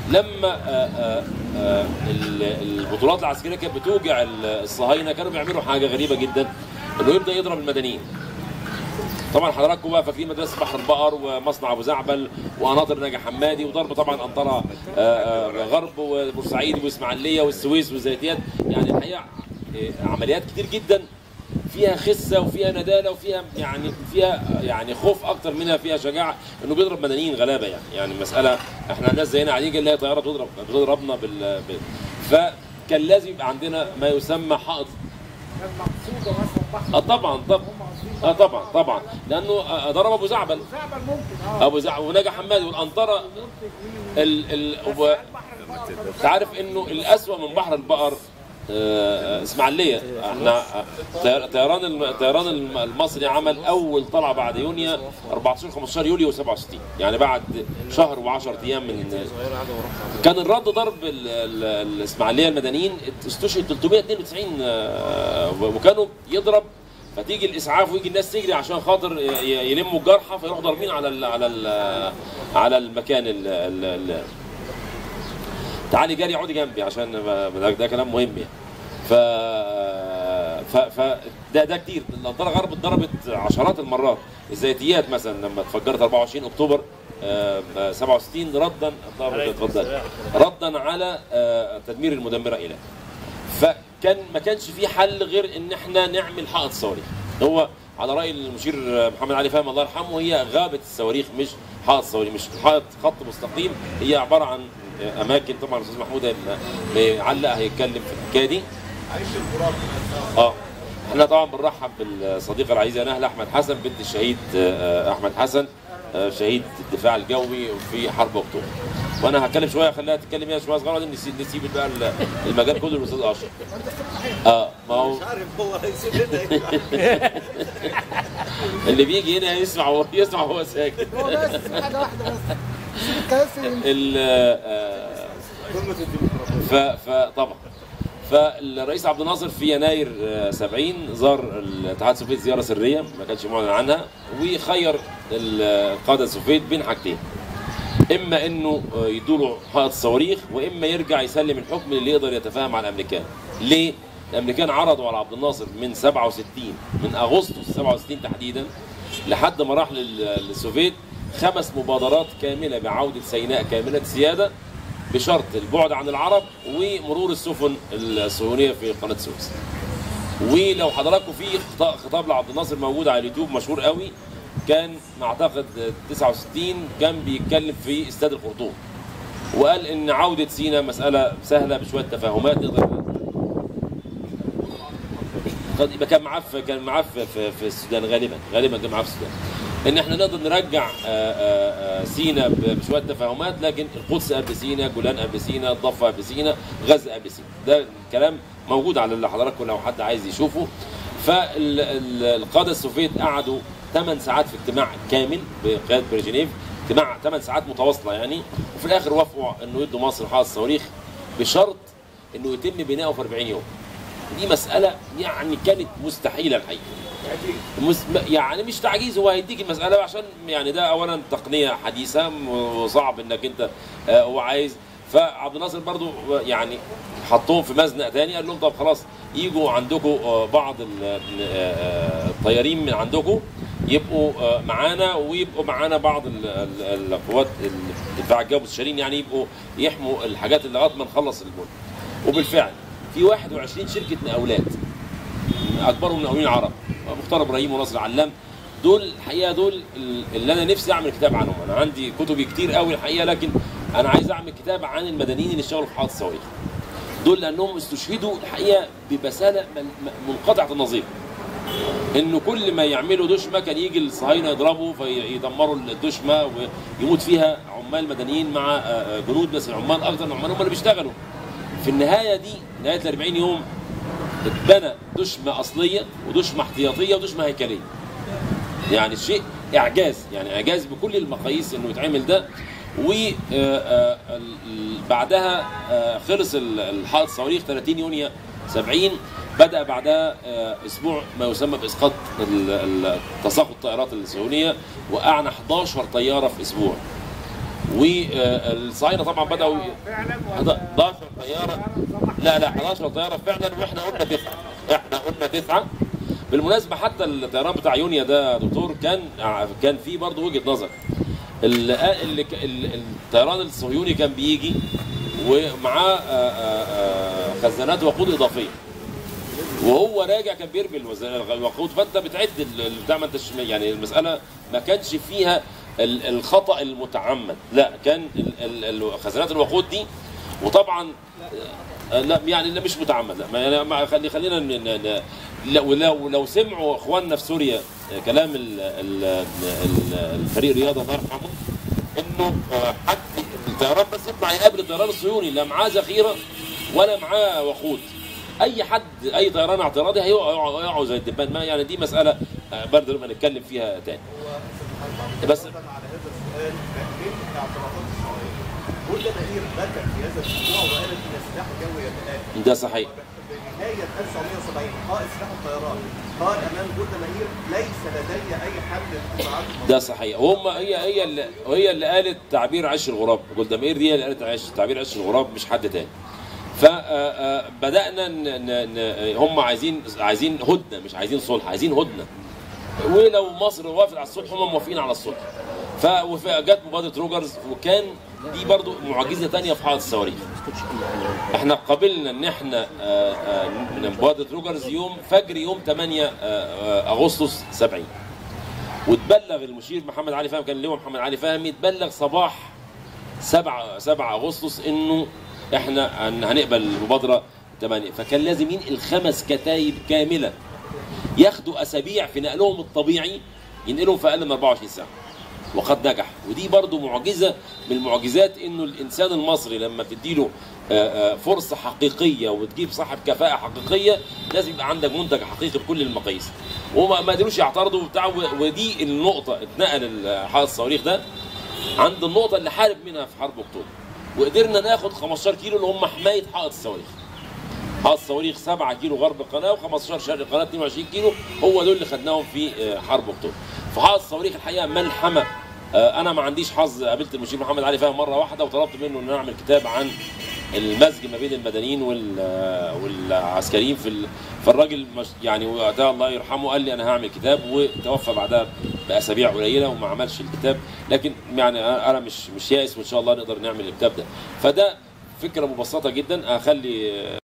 لما آه، آه، آه، ال- البطولات العسكريه كانت بتوجع ال- الصهاينه كانوا بيعملوا حاجه غريبه جدا انه يبدا يضرب المدنيين طبعا حضراتكم بقى فاكرين مدرسه بحر البقر ومصنع ابو زعبل وقناطر ناجي حمادي وضرب طبعا انطره آه، آه، غرب وبورسعيد واسماعيليه والسويس والزيتيات يعني الحقيقه آه، عمليات كتير جدا فيها خسه وفيها نداله وفيها يعني فيها يعني خوف اكتر منها فيها شجاعه انه بيضرب مدنيين غلابه يعني يعني المساله احنا الناس زينا قاعدين اللي هي طياره بتضرب بتضربنا بال بال- فكان لازم يبقى عندنا ما يسمى حائط كان مقصوده مثلا بحر اه طبعا طبعا هم قاصدين اه طبعا طبعا لانه آه، ضرب ابو زعبل زعبل ممكن اه ابو زعبل ونجا حماد والانطره منتج مين ال ال و- بحر البقر انت عارف انه الاسوأ من بحر البقر آه، اسماعيليه احنا آه، طير- طيران الم- الطيران الم- المصري عمل اول طلعه بعد يونيو 14 15 يوليو 67 يعني بعد شهر و10 ايام من كان الرد ضرب ال- ال- الاسماعيليه المدنيين استشهد 392 آه، وكانوا يضرب فتيجي الاسعاف ويجي الناس تجري عشان خاطر ي- ي- يلموا الجرحى فيروحوا ضاربين على ال على ال على المكان ال ال ال تعالي جاري اقعدي جنبي عشان ما- ده, ده كلام مهم يعني ف ف ف ده ده كتير الانطره غرب اتضربت عشرات المرات الزيتيات مثلا لما اتفجرت 24 اكتوبر آه، آه، 67 ردا اتفضل ردا على آه، تدمير المدمره الى فكان ما كانش في حل غير ان احنا نعمل حائط صواريخ هو على راي المشير محمد علي فهم الله يرحمه هي غابه الصواريخ مش حائط صواريخ مش حائط خط مستقيم هي عباره عن اماكن طبعا الاستاذ محمود هيبقى- بيعلق هيتكلم في الحكايه دي اه احنا طبعا بنرحب بالصديقه العزيزه نهله احمد حسن بنت الشهيد آه، احمد حسن آه، شهيد الدفاع الجوي في حرب اكتوبر وانا هتكلم شويه خليها تتكلم هي شويه صغيره بعدين نسيب نسيب بقى ال- المجال كله للاستاذ اشرف اه ما هو عارف هو هيسيب لنا اللي بيجي هنا يسمع وهو يسمع وهو ساكت هو بس حاجه واحده بس سيب الكراسي ويمشي. ال آه، قمه الديمقراطيه ف فطبعا فالرئيس عبد الناصر في يناير آه، 70 زار الاتحاد السوفيتي زياره سريه ما كانش معلن عنها وخير القاده السوفيت بين حاجتين اما انه آه، يدوله حائط صواريخ واما يرجع يسلم الحكم اللي يقدر يتفاهم مع الامريكان ليه الامريكان عرضوا على عبد الناصر من 67 من اغسطس 67 تحديدا لحد ما راح لل- للسوفيت خمس مبادرات كامله بعوده سيناء كامله السياده بشرط البعد عن العرب ومرور السفن الصهيونيه في قناه السويس. ولو حضراتكم في خطا- خطاب لعبد الناصر موجود على اليوتيوب مشهور قوي كان اعتقد 69 كان بيتكلم في استاد الخرطوم وقال ان عوده سينا مساله سهله بشويه تفاهمات نقدر قد يبقى كان معاه في كان معاه في, في, في السودان غالبا غالبا كان معاه في السودان ان احنا نقدر نرجع آه، آه، آه، سينا ب- بشويه تفاهمات لكن القدس قبل سينا جولان قبل سينا الضفه قبل سينا غزه قبل سينا ده الكلام موجود على اللي حضراتكم لو حد عايز يشوفه فالقاده السوفيت قعدوا 8 ساعات في اجتماع كامل بقياده بريجينيف اجتماع 8 ساعات متواصله يعني وفي الاخر وافقوا انه يدوا مصر حائط صواريخ بشرط انه يتم بناؤه في 40 يوم دي مسألة يعني كانت مستحيلة الحقيقة مس... يعني مش تعجيز هو هيديك المسألة عشان يعني ده أولا تقنية حديثة وصعب إنك أنت آه، هو عايز فعبد الناصر برضو يعني حطوهم في مزنق تاني قال لهم طب خلاص يجوا عندكم آه، بعض ال- آه، آه، الطيارين من عندكم يبقوا آه، معانا ويبقوا معانا بعض ال- ال- القوات الدفاع الجوي المستشارين يعني يبقوا يحموا الحاجات اللي لغايه ما نخلص الملك وبالفعل في 21 شركه مقاولات اكبرهم مقاولين عرب مختار ابراهيم وناصر علام دول الحقيقه دول اللي انا نفسي اعمل كتاب عنهم انا عندي كتبي كتير قوي الحقيقه لكن انا عايز اعمل كتاب عن المدنيين اللي اشتغلوا في حائط الصواريخ دول لانهم استشهدوا الحقيقه ببساله من- من- منقطعه النظير انه كل ما يعملوا دشمه كان يجي الصهاينه يضربوا فيدمروا الدشمه ويموت فيها عمال مدنيين مع آه، آه، جنود بس العمال اكتر من العمال هم اللي بيشتغلوا في النهايه دي نهايه ال 40 يوم اتبنى دشمه اصليه ودشمه احتياطيه ودشمه هيكليه يعني شيء اعجاز يعني اعجاز بكل المقاييس انه يتعمل ده وبعدها خلص ال- الحائط الصواريخ 30 يونيو 70 بدا بعدها آه، اسبوع ما يسمى باسقاط ال- ال- تساقط الطائرات الصهيونيه وقعنا 11 طياره في اسبوع والصهاينه طبعا بداوا فعلا 11 طياره لا لا 11 طياره فعلا واحنا قلنا تسعه احنا قلنا تسعه بالمناسبه حتى الطيران بتاع يونيا ده يا دكتور كان كان فيه برضه وجهه نظر ال- ال- ال- الطيران الصهيوني كان بيجي ومعاه آه، آه، آه، خزانات وقود اضافيه وهو راجع كان بيرمي الوز- الوقود فانت بتعد ال- ال- بتاع ما انتش يعني المساله ما كانش فيها ال- الخطا المتعمد لا كان ال- ال- ال- خزانات الوقود دي وطبعا آه، لا يعني لا مش متعمد لا ما يعني ما خلي خلينا ن- ن- ن- لو لو لو سمعوا اخواننا في سوريا آه، كلام ال ال ال الفريق الرياضه الله يرحمه انه آه، حد الطيران بس يطلع يقابل الطيران الصهيوني لا معاه ذخيره ولا معاه وقود اي حد اي طيران اعتراضي هيقعوا يقعوا زي الدبان ما يعني دي مساله آه، برضه لما نتكلم فيها تاني بس على هذا السؤال من اعتراضات الشرعيه كل نذير بكى في هذا الاسبوع وقالت ان السلاح الجوي يتآكل ده صحيح بنهايه 1970 قائد سلاح الطيران قال امام جولدا مائير ليس لدي اي حل للقطاعات ده صحيح هم هي هي اللي وهي اللي قالت تعبير عش الغراب جولدا مائير دي هي اللي قالت عش تعبير عش الغراب مش حد تاني فبدانا ن... ن... ن... هم عايزين عايزين هدنه مش عايزين صلح عايزين هدنه ولو مصر وافقت على الصلح هم موافقين على الصلح ف- وجت مبادره روجرز وكان دي برضو معجزه تانية في حائط الصواريخ احنا قبلنا ان احنا آه، آه، من مبادره روجرز يوم فجر يوم 8 آه، آه، اغسطس 70 وتبلغ المشير محمد علي فهمي كان اللواء محمد علي فهمي تبلغ صباح 7 7 اغسطس انه احنا هن- هنقبل المبادره 8 فكان لازم ينقل خمس كتايب كامله ياخدوا اسابيع في نقلهم الطبيعي ينقلهم في اقل من 24 ساعه وقد نجح ودي برضو معجزه من المعجزات انه الانسان المصري لما تديله آه، آه، فرصه حقيقيه وتجيب صاحب كفاءه حقيقيه لازم يبقى عندك منتج حقيقي بكل المقاييس وما ما قدروش يعترضوا وبتاع و- ودي النقطه اتنقل ال- حائط الصواريخ ده عند النقطه اللي حارب منها في حرب اكتوبر وقدرنا ناخد 15 كيلو اللي هم حمايه حائط الصواريخ حائط الصواريخ 7 كيلو غرب القناه و15 شرق القناه 22 كيلو هو دول اللي خدناهم في آه، حرب اكتوبر فحائط الصواريخ الحقيقه ملحمه آه، انا ما عنديش حظ قابلت المشير محمد علي فاهم مره واحده وطلبت منه ان نعمل كتاب عن المزج ما بين المدنيين وال- آه، والعسكريين في ال... فالراجل مش يعني وقتها الله يرحمه قال لي انا هعمل كتاب وتوفى بعدها باسابيع قليله وما عملش الكتاب لكن يعني انا أنا مش مش يائس وان شاء الله نقدر نعمل الكتاب ده فده فكره مبسطه جدا هخلي